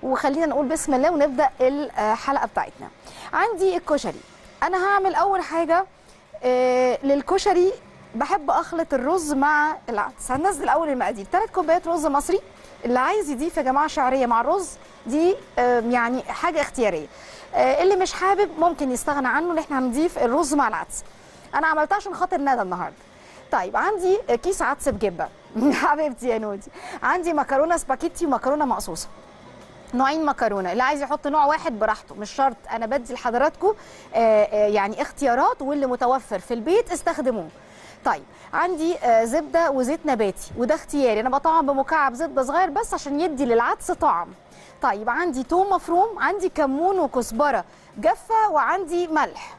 وخلينا نقول بسم الله ونبدا الحلقه بتاعتنا عندي الكشري انا هعمل اول حاجه آه، للكشري بحب اخلط الرز مع العدس هننزل اول المقادير ثلاث كوبايات رز مصري اللي عايز يضيف يا جماعه شعريه مع الرز دي آه، يعني حاجه اختياريه آه، اللي مش حابب ممكن يستغنى عنه ان احنا هنضيف الرز مع العدس انا عملتها عشان خاطر ندى النهارده طيب عندي كيس عدس بجبه حبيبتي يا نودي عندي مكرونه سباكيتي ومكرونه مقصوصه نوعين مكرونه اللي عايز يحط نوع واحد براحته مش شرط انا بدي لحضراتكم آه، آه، يعني اختيارات واللي متوفر في البيت استخدموه طيب عندي آه، زبده وزيت نباتي وده اختياري انا بطعم بمكعب زبده صغير بس عشان يدي للعدس طعم طيب عندي توم مفروم عندي كمون وكزبره جافه وعندي ملح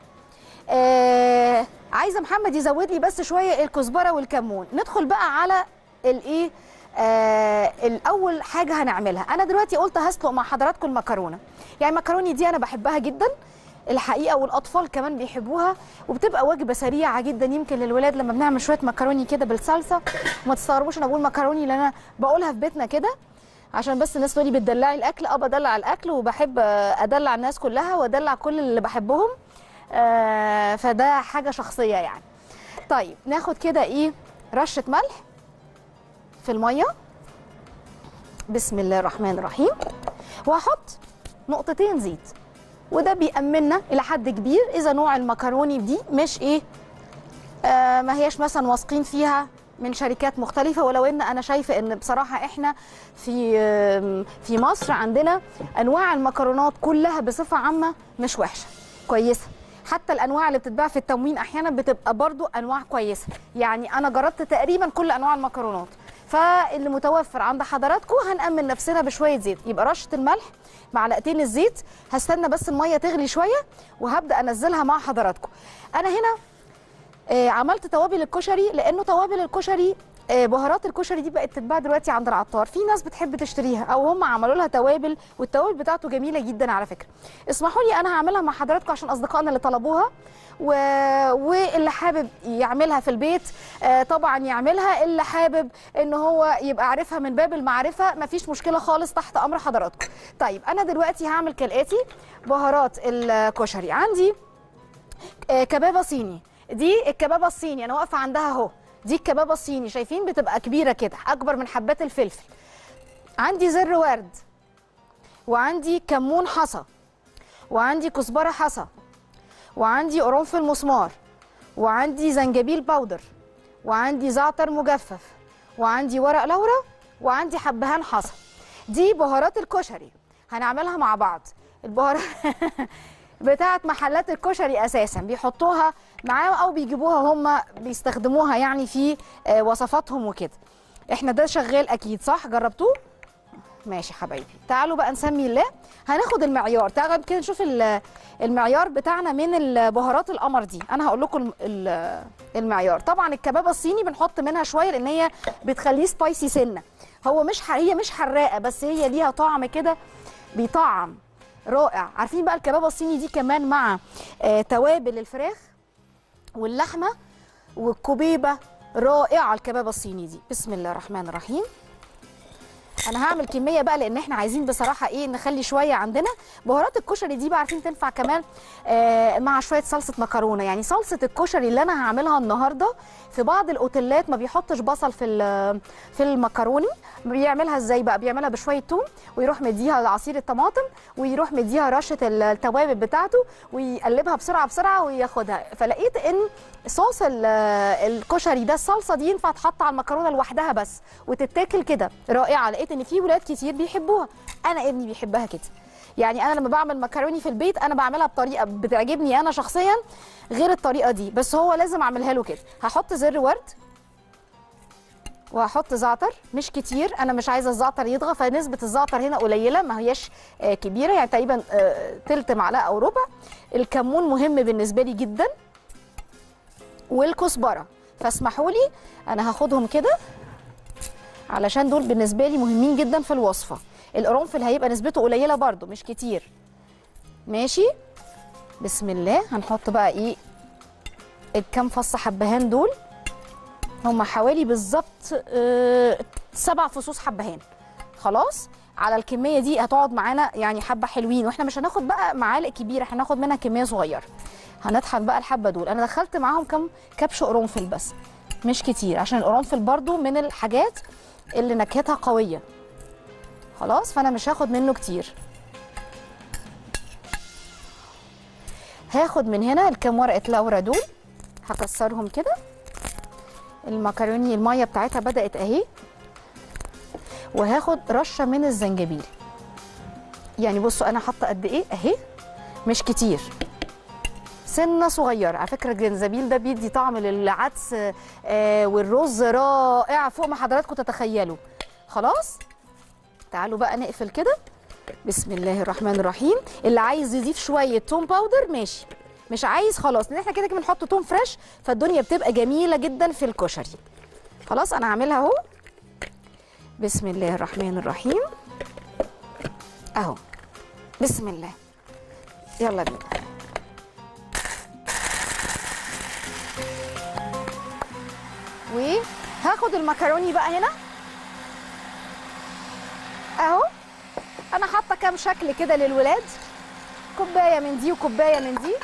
آه عايزه محمد يزود لي بس شويه الكزبره والكمون ندخل بقى على الايه آه الاول حاجه هنعملها انا دلوقتي قلت هسلق مع حضراتكم المكرونه يعني المكروني دي انا بحبها جدا الحقيقه والاطفال كمان بيحبوها وبتبقى وجبه سريعه جدا يمكن للولاد لما بنعمل شويه مكروني كده بالصلصه وما تستغربوش انا بقول مكروني اللي انا بقولها في بيتنا كده عشان بس الناس تقولي بتدلعي الاكل اه بدلع الاكل وبحب آه، ادلع الناس كلها وادلع كل اللي بحبهم آه فده حاجه شخصيه يعني طيب ناخد كده ايه رشه ملح في الميه بسم الله الرحمن الرحيم وهحط نقطتين زيت وده بيأمننا الى حد كبير اذا نوع المكروني دي مش ايه آه ما هياش مثلا واثقين فيها من شركات مختلفة ولو ان انا شايفة ان بصراحة احنا في آم، في مصر عندنا انواع المكرونات كلها بصفة عامة مش وحشة كويسة حتى الانواع اللي بتتباع في التموين احيانا بتبقى برضو انواع كويسة يعني انا جربت تقريبا كل انواع المكرونات فاللي متوفر عند حضراتكم هنأمن نفسنا بشوية زيت يبقى رشة الملح معلقتين الزيت هستنى بس المية تغلي شوية وهبدأ انزلها مع حضراتكم انا هنا آه، عملت توابل الكشري لانه توابل الكشري آه، بهارات الكشري دي بقت تتباع دلوقتي عند العطار في ناس بتحب تشتريها او هم عملوا لها توابل والتوابل بتاعته جميله جدا على فكره اسمحوا لي انا هعملها مع حضراتكم عشان اصدقائنا اللي طلبوها و... واللي حابب يعملها في البيت آه، طبعا يعملها اللي حابب ان هو يبقى عارفها من باب المعرفه مفيش مشكله خالص تحت امر حضراتكم طيب انا دلوقتي هعمل كالاتي بهارات الكشري عندي آه، كبابه صيني دي الكبابه الصيني انا واقفه عندها اهو دي الكبابه الصيني شايفين بتبقى كبيره كده اكبر من حبات الفلفل عندي زر ورد وعندي كمون حصى وعندي كزبره حصى وعندي قرنفل مسمار وعندي زنجبيل باودر وعندي زعتر مجفف وعندي ورق لورا وعندي حبهان حصى دي بهارات الكشري هنعملها مع بعض البهارات بتاعت محلات الكشري اساسا بيحطوها معاهم او بيجيبوها هم بيستخدموها يعني في آه، وصفاتهم وكده احنا ده شغال اكيد صح جربتوه ماشي حبايبي تعالوا بقى نسمي الله هناخد المعيار تعالوا كده نشوف ال- المعيار بتاعنا من البهارات القمر دي انا هقول لكم ال- المعيار طبعا الكبابه الصيني بنحط منها شويه لان هي بتخليه سبايسي سنه هو مش ح- هي مش حراقه بس هي ليها طعم كده بيطعم رائع عارفين بقى الكبابه الصيني دي كمان مع آه توابل الفراخ واللحمه والكبيبه رائعه الكبابه الصيني دي بسم الله الرحمن الرحيم انا هعمل كميه بقى لان احنا عايزين بصراحه ايه نخلي شويه عندنا بهارات الكشري دي بقى عارفين تنفع كمان آه مع شويه صلصه مكرونه يعني صلصه الكشري اللي انا هعملها النهارده في بعض الاوتيلات ما بيحطش بصل في ال- في المكروني بيعملها ازاي بقى بيعملها بشويه توم ويروح مديها عصير الطماطم ويروح مديها رشه التوابل بتاعته ويقلبها بسرعه بسرعه وياخدها فلقيت ان صوص ال- الكشري ده الصلصه دي ينفع تحط على المكرونه لوحدها بس وتتاكل كده رائعه لقيت ان في ولاد كتير بيحبوها انا ابني بيحبها كده يعني انا لما بعمل مكروني في البيت انا بعملها بطريقه بتعجبني انا شخصيا غير الطريقه دي بس هو لازم اعملها له كده هحط زر ورد وهحط زعتر مش كتير انا مش عايزه الزعتر يطغى فنسبه الزعتر هنا قليله ما هياش آه، كبيره يعني تقريبا آه، تلت معلقه او ربع الكمون مهم بالنسبه لي جدا والكزبره فاسمحوا لي انا هاخدهم كده علشان دول بالنسبه لي مهمين جدا في الوصفه القرنفل هيبقى نسبته قليله برده مش كتير ماشي بسم الله هنحط بقى ايه الكام فص حبهان دول هم حوالي بالظبط آه، سبع فصوص حبهان خلاص على الكميه دي هتقعد معانا يعني حبه حلوين واحنا مش هناخد بقى معالق كبيره احنا هناخد منها كميه صغيره هنطحن بقى الحبه دول انا دخلت معاهم كام كبش قرنفل بس مش كتير عشان القرنفل برضو من الحاجات اللي نكهتها قويه خلاص فانا مش هاخد منه كتير هاخد من هنا الكام ورقه لورا دول هكسرهم كده المكروني الميه بتاعتها بدات اهي وهاخد رشه من الزنجبيل يعني بصوا انا حاطه قد ايه اهي مش كتير سنه صغيره على فكره الجنزبيل ده بيدي طعم للعدس آه والرز رائع فوق ما حضراتكم تتخيلوا خلاص تعالوا بقى نقفل كده بسم الله الرحمن الرحيم اللي عايز يضيف شويه توم باودر ماشي مش عايز خلاص لان احنا كده كده بنحط توم فريش فالدنيا بتبقى جميله جدا في الكشري خلاص انا هعملها اهو بسم الله الرحمن الرحيم اهو بسم الله يلا بينا وهاخد المكروني بقى هنا اهو انا حاطه كام شكل كده للولاد كوبايه من دي وكوبايه من دي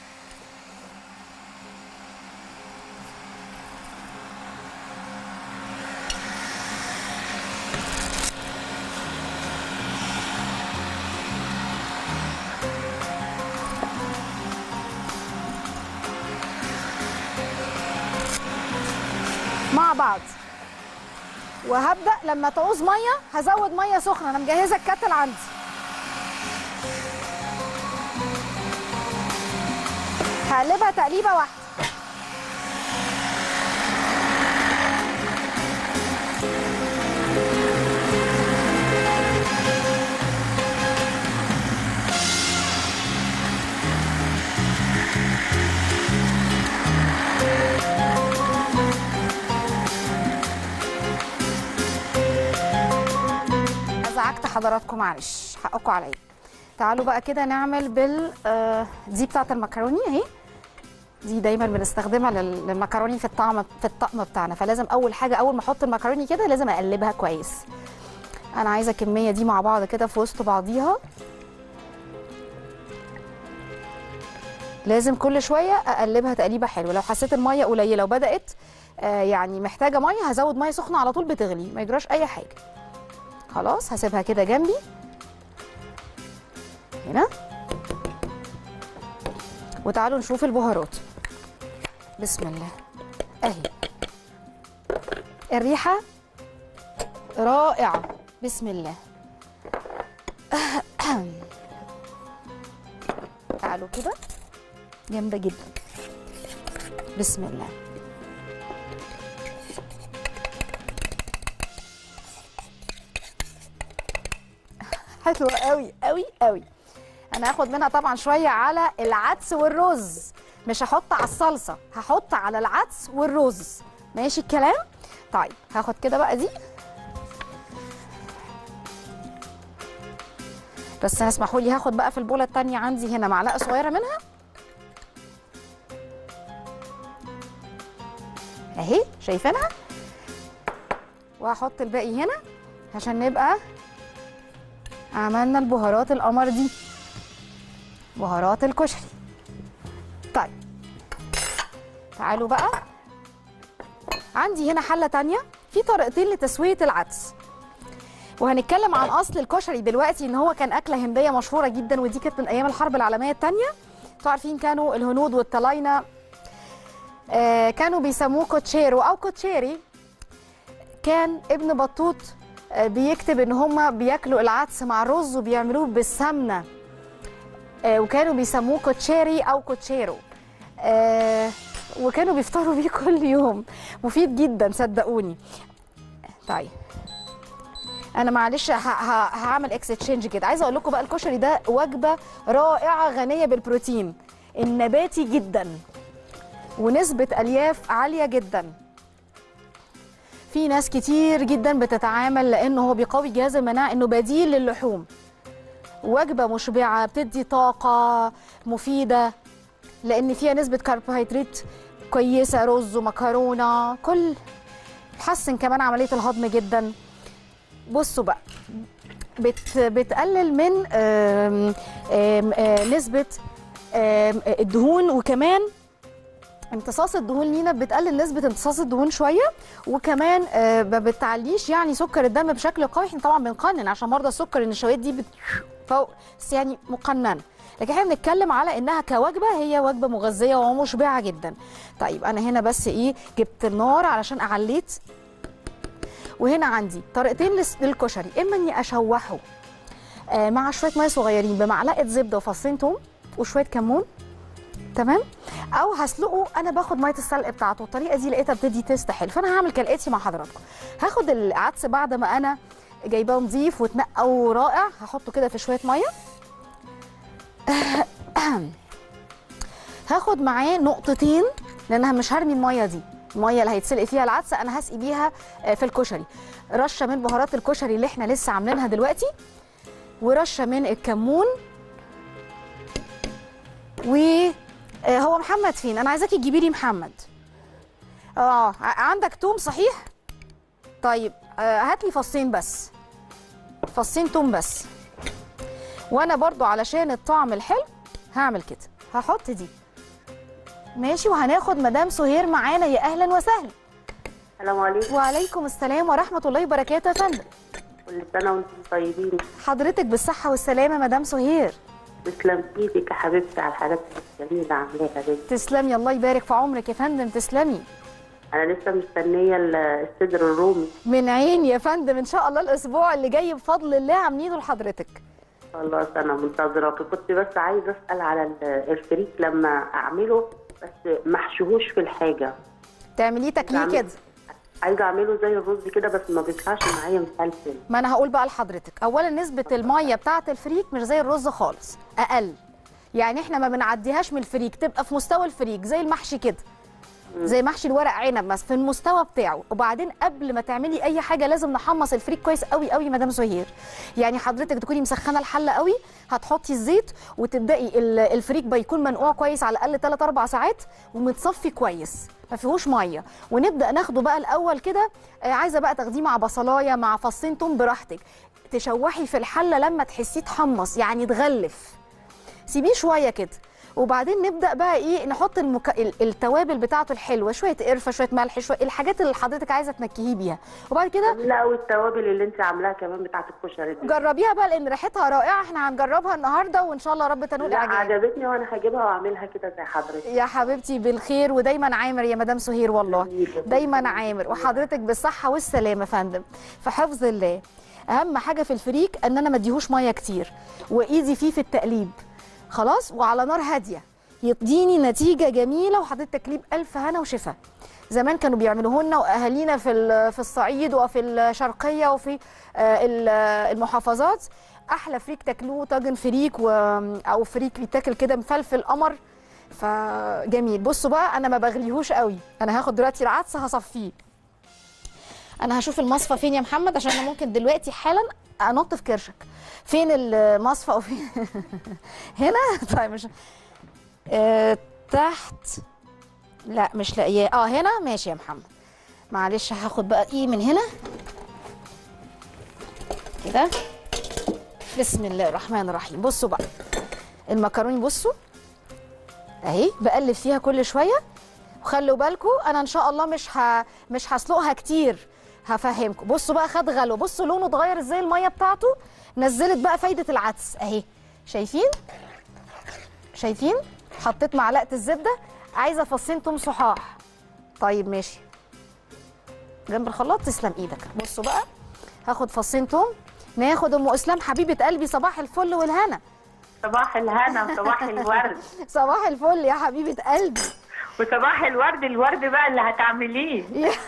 مع بعض وهبدا لما تعوز ميه هزود ميه سخنه انا مجهزه الكتل عندي هقلبها تقليبه واحده ازعجت حضراتكم معلش حقكم عليا تعالوا بقى كده نعمل بال آه، دي بتاعه المكروني اهي دي دايما بنستخدمها لل- للمكروني في الطعم في الطقم بتاعنا فلازم اول حاجه اول ما احط المكروني كده لازم اقلبها كويس انا عايزه الكميه دي مع بعض كده في وسط بعضيها لازم كل شويه اقلبها تقليبه حلوه لو حسيت الميه قليله وبدات آه، يعني محتاجه ميه هزود ميه سخنه على طول بتغلي ما يجراش اي حاجه خلاص هسيبها كده جنبي هنا وتعالوا نشوف البهارات بسم الله اهي الريحه رائعه بسم الله تعالوا كده جامده جدا بسم الله حلوه قوي قوي قوي انا هاخد منها طبعا شويه على العدس والرز مش هحط على الصلصه هحط على العدس والرز ماشي الكلام طيب هاخد كده بقى دي بس هسمحوا لي هاخد بقى في البوله التانية عندي هنا معلقه صغيره منها اهي شايفينها وهحط الباقي هنا عشان نبقى عملنا البهارات القمر دي بهارات الكشري طيب تعالوا بقى عندي هنا حلة تانية في طريقتين لتسوية العدس وهنتكلم عن اصل الكشري دلوقتي ان هو كان اكله هنديه مشهوره جدا ودي كانت من ايام الحرب العالميه الثانيه انتوا عارفين كانوا الهنود والطلاينه آه كانوا بيسموه كوتشيرو او كوتشيري كان ابن بطوط آه، بيكتب ان هم بياكلوا العدس مع الرز وبيعملوه بالسمنه آه، وكانوا بيسموه كوتشيري او كوتشيرو آه، وكانوا بيفطروا بيه كل يوم مفيد جدا صدقوني طيب انا معلش ه- ه- هعمل اكستشينج كده عايزه اقول لكم بقى الكشري ده وجبه رائعه غنيه بالبروتين النباتي جدا ونسبه الياف عاليه جدا في ناس كتير جدا بتتعامل لانه هو بيقوي جهاز المناعه انه بديل للحوم وجبه مشبعه بتدي طاقه مفيده لان فيها نسبه كربوهيدرات كويسه رز ومكرونه كل تحسن كمان عمليه الهضم جدا بصوا بقى بت بتقلل من آم، آم، آه، نسبه آم، آه، الدهون وكمان امتصاص الدهون لينا بتقلل نسبه امتصاص الدهون شويه وكمان آه، ما بتعليش يعني سكر الدم بشكل قوي احنا طبعا بنقنن عشان مرضى السكر النشويات دي بت... فوق بس يعني مقننه لكن احنا بنتكلم على انها كوجبه هي وجبه مغذيه ومشبعه جدا طيب انا هنا بس ايه جبت النار علشان اعليت وهنا عندي طريقتين للس- للكشري اما اني اشوحه آه، مع شويه ميه صغيرين بمعلقه زبده وفصين توم وشويه كمون تمام او هسلقه انا باخد ميه السلق بتاعته الطريقه دي لقيتها بتدي تيست حلو فانا هعمل كالاتي مع حضراتكم هاخد العدس بعد ما انا جايباه نظيف واتنقى ورائع هحطه كده في شويه ميه هاخد معاه نقطتين لانها مش هرمي الميه دي الميه اللي هيتسلق فيها العدس انا هسقي بيها آه، في الكشري رشه من بهارات الكشري اللي احنا لسه عاملينها دلوقتي ورشه من الكمون و آه، هو محمد فين انا عايزاكي تجيبي لي محمد اه ع- عندك توم صحيح طيب آه، هات لي فصين بس فصين توم بس وانا برضو علشان الطعم الحلو هعمل كده هحط دي ماشي وهناخد مدام سهير معانا يا اهلا وسهلا السلام عليكم وعليكم السلام ورحمه الله وبركاته يا فندم كل سنة وانتم طيبين حضرتك بالصحه والسلامه مدام سهير تسلم ايدك يا حبيبتي على الحاجات الجميلة عاملاها دي تسلمي الله يبارك في عمرك يا فندم تسلمي أنا لسه مستنية ال- الصدر الرومي من عيني يا فندم ان شاء الله الاسبوع اللي جاي بفضل الله عاملينه لحضرتك خلاص أنا منتظراك كنت بس عايزة أسأل على ال- الفريك لما أعمله بس ما احشوهوش في الحاجة تعمليه تكليه بعمل- كده عايزة أعمله زي الرز كده بس ما بيطلعش معايا مفلفل ما انا هقول بقى لحضرتك اولا نسبه الميه بتاعه الفريك مش زي الرز خالص اقل يعني احنا ما بنعديهاش من الفريك تبقى في مستوى الفريك زي المحشي كده زي محشي الورق عنب مثلا في المستوى بتاعه وبعدين قبل ما تعملي اي حاجه لازم نحمص الفريك كويس قوي قوي مدام سهير يعني حضرتك تكوني مسخنه الحله قوي هتحطي الزيت وتبداي ال- الفريك بيكون منقوع كويس على الاقل 3 4 ساعات ومتصفي كويس ما فيهوش ميه ونبدا ناخده بقى الاول كده آه، عايزه بقى تاخديه مع بصلايه مع فصين توم براحتك تشوحي في الحله لما تحسيه اتحمص يعني تغلف سيبيه شويه كده وبعدين نبدا بقى ايه نحط المك... ال- التوابل بتاعته الحلوه شويه قرفه شويه ملح شويه الحاجات اللي حضرتك عايزه تنكهيه بيها وبعد كده لا والتوابل اللي انت عاملاها كمان بتاعت الكشري دي جربيها بقى لان ريحتها رائعه احنا هنجربها النهارده وان شاء الله رب تنول لا اعجاب عجبتني وانا هجيبها واعملها كده زي حضرتك يا حبيبتي بالخير ودايما عامر يا مدام سهير والله دايما عامر وحضرتك بالصحه والسلامه يا فندم في حفظ الله اهم حاجه في الفريك ان انا ما اديهوش ميه كتير وايدي فيه في التقليب خلاص وعلى نار هاديه يديني نتيجه جميله وحضرتك تكليب الف هنا وشفا زمان كانوا بيعملوه لنا واهالينا في ال- في الصعيد وفي الشرقيه وفي آه، ال- المحافظات احلى فريك تاكلوه طاجن فريك و... او فريك بيتاكل كده مفلفل قمر فجميل بصوا بقى انا ما بغليهوش قوي انا هاخد دلوقتي العدس هصفيه انا هشوف المصفى فين يا محمد عشان انا ممكن دلوقتي حالا انط في كرشك فين المصفى او فين هنا طيب مش آه تحت لا مش لاقياه اه هنا ماشي يا محمد معلش هاخد بقى ايه من هنا كده بسم الله الرحمن الرحيم بصوا بقى المكروني بصوا اهي بقلب فيها كل شويه وخلوا بالكم انا ان شاء الله مش ه... مش هسلقها كتير هفهمكم بصوا بقى خد غلوه بصوا لونه اتغير ازاي الميه بتاعته نزلت بقى فايده العدس اهي شايفين شايفين حطيت معلقه الزبده عايزه فصين توم صحاح طيب ماشي جنب الخلاط تسلم ايدك بصوا بقى هاخد فصين توم ناخد ام اسلام حبيبه قلبي صباح الفل والهنا صباح الهنا صباح الورد صباح الفل يا حبيبه قلبي وصباح الورد الورد بقى اللي هتعمليه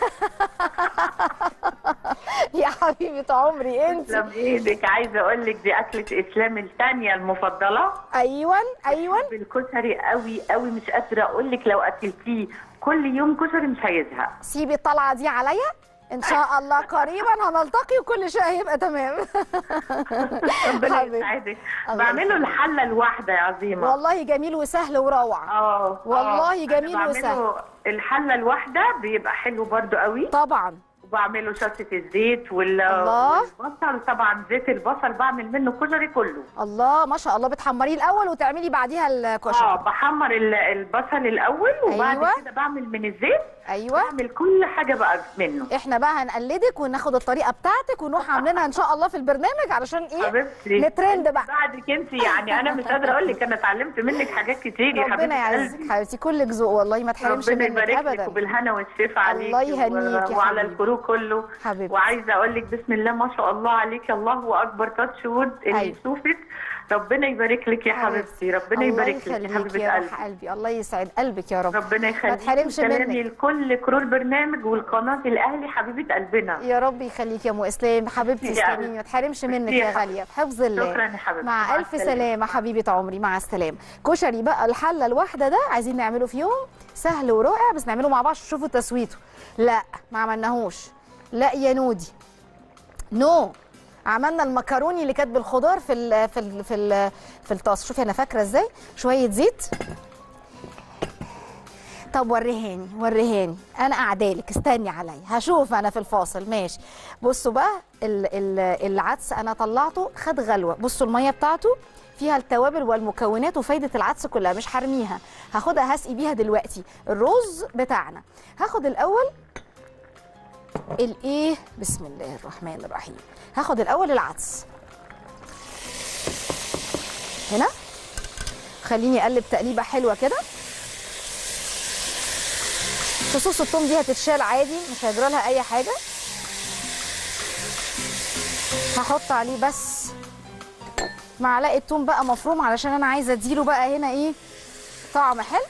يا حبيبه عمري انت تسلم ايدك عايزه اقول لك دي اكله اسلام الثانيه المفضله ايوه ايوه بالكشري قوي قوي مش قادره اقول لك لو اكلتيه كل يوم كشري مش هيزهق سيبي الطلعه دي عليا ان شاء الله قريبا هنلتقي وكل شيء هيبقى تمام ربنا حبيبي. يسعدك الله بعمله يسعدك. الحله الواحده يا عظيمه والله جميل وسهل وروعه اه والله آه. جميل أنا بعمله وسهل. الحله الواحده بيبقى حلو برضو قوي طبعا بعمله شطه الزيت وال الله. والبصل طبعا زيت البصل بعمل منه كشري كله الله ما شاء الله بتحمريه الاول وتعملي بعديها اه الكشري بحمر ال- البصل الاول وبعد أيوة. كده بعمل من الزيت ايوه بعمل كل حاجه بقى منه احنا بقى هنقلدك وناخد الطريقه بتاعتك ونروح عاملينها ان شاء الله في البرنامج علشان ايه حبيبتي نترند بقى بعدك انت يعني انا مش قادره اقول لك انا اتعلمت منك حاجات كتير يا ربنا حبيبتي يعزك قلبي. حبيبتي كلك ذوق والله ما تحرمش ربنا منك يبارك لك ابدا وبالهنا والشفا عليك الله يهنيك يا وعلى حبيبي. الكرو كله حبيبتي. وعايزه اقول لك بسم الله ما شاء الله عليك الله اكبر تاتش وود اللي أيوة. يشوفك ربنا يبارك لك يا حبيبتي ربنا الله يبارك لك يا يخليك حبيبه يا قلبي روح قلبي الله يسعد قلبك يا رب ربنا يخليك تحرمش سلامي منك. لكل كرو البرنامج والقناه الاهلي حبيبه قلبنا يا رب يخليك يا ام اسلام حبيبتي ميرسي يا تسلمي قلبي. ما تحرمش منك ميرسي يا يا حبيبتي. غاليه بحفظ الله شكرا يا حبيبتي. مع مع الف السلامة. سلامه حبيبه عمري مع السلامه كشري بقى الحله الواحده ده عايزين نعمله في يوم سهل ورائع بس نعمله مع بعض شوفوا تسويته لا ما عملناهوش لا يا نودي نو عملنا المكروني اللي كانت بالخضار في ال في ال في ال في الطاسه شوفي انا فاكره ازاي شويه زيت طب وريهاني وريهاني انا قاعدالك استني عليا هشوف انا في الفاصل ماشي بصوا بقى ال ال العدس انا طلعته خد غلوه بصوا الميه بتاعته فيها التوابل والمكونات وفايده العدس كلها مش هرميها هاخدها هسقي بيها دلوقتي الرز بتاعنا هاخد الاول الايه بسم الله الرحمن الرحيم هاخد الاول العدس هنا خليني اقلب تقليبه حلوه كده فصوص الثوم دي هتتشال عادي مش هيجرى لها اي حاجه هحط عليه بس معلقه توم بقى مفروم علشان انا عايزه اديله بقى هنا ايه طعم حلو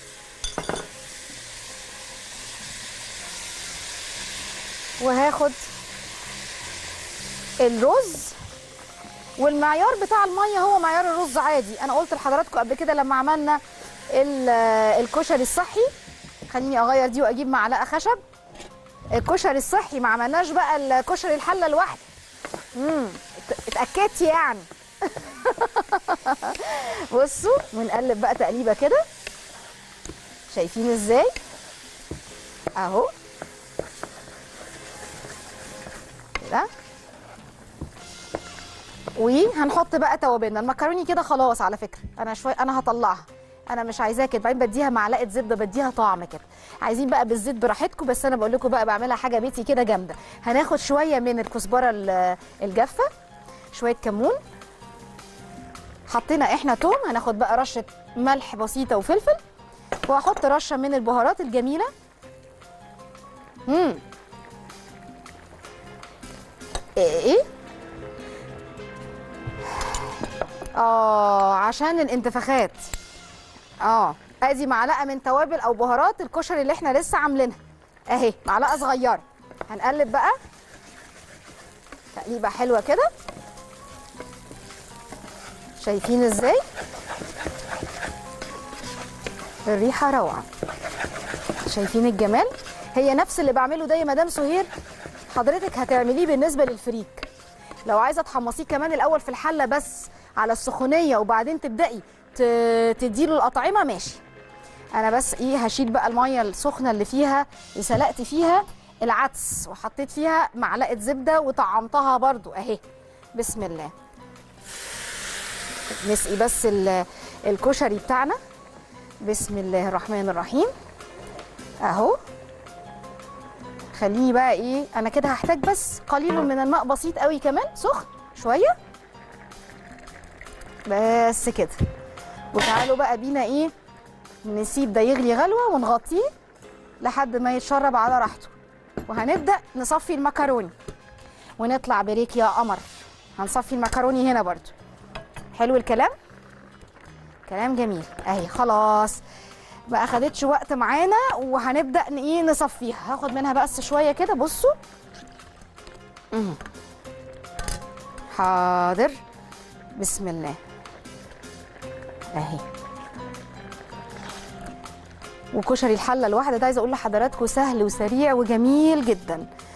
وهاخد الرز والمعيار بتاع الميه هو معيار الرز عادي انا قلت لحضراتكم قبل كده لما عملنا ال- الكشري الصحي خليني اغير دي واجيب معلقه خشب الكشري الصحي ما عملناش بقى الكشري الحله لوحده امم اتاكدت يعني بصوا ونقلب بقى تقليبه كده شايفين ازاي اهو كده وهنحط بقى توابلنا المكروني كده خلاص على فكره انا شويه انا هطلعها انا مش عايزاها كده بعدين بديها معلقه زبده بديها طعم كده عايزين بقى بالزيت براحتكم بس انا بقول لكم بقى بعملها حاجه بيتي كده جامده هناخد شويه من الكزبره ال- الجافه شويه كمون حطينا احنا توم هناخد بقى رشه ملح بسيطه وفلفل وهحط رشه من البهارات الجميله امم ايه ايه اه عشان الانتفاخات اه ادي معلقه من توابل او بهارات الكشري اللي احنا لسه عاملينها اهي معلقه صغيره هنقلب بقى تقليبه حلوه كده شايفين ازاي الريحه روعه شايفين الجمال هي نفس اللي بعمله ده يا مدام سهير حضرتك هتعمليه بالنسبه للفريك لو عايزه تحمصيه كمان الاول في الحله بس على السخونيه وبعدين تبداي ت- تديله الاطعمه ماشي انا بس ايه هشيل بقى الميه السخنه اللي فيها اللي سلقت فيها العدس وحطيت فيها معلقه زبده وطعمتها برضو اهي بسم الله نسقي بس ال- الكشري بتاعنا بسم الله الرحمن الرحيم اهو خليني بقى ايه انا كده هحتاج بس قليل من الماء بسيط قوي كمان سخن شويه بس كده وتعالوا بقى بينا ايه نسيب ده يغلي غلوه ونغطيه لحد ما يتشرب على راحته وهنبدا نصفي المكروني ونطلع بريك يا قمر هنصفي المكروني هنا برضو حلو الكلام كلام جميل اهي خلاص ما اخدتش وقت معانا وهنبدا ن- ايه نصفيها هاخد منها بس شويه كده بصوا مم. حاضر بسم الله اهي وكشري الحله الواحده ده عايزه اقول لحضراتكم سهل وسريع وجميل جدا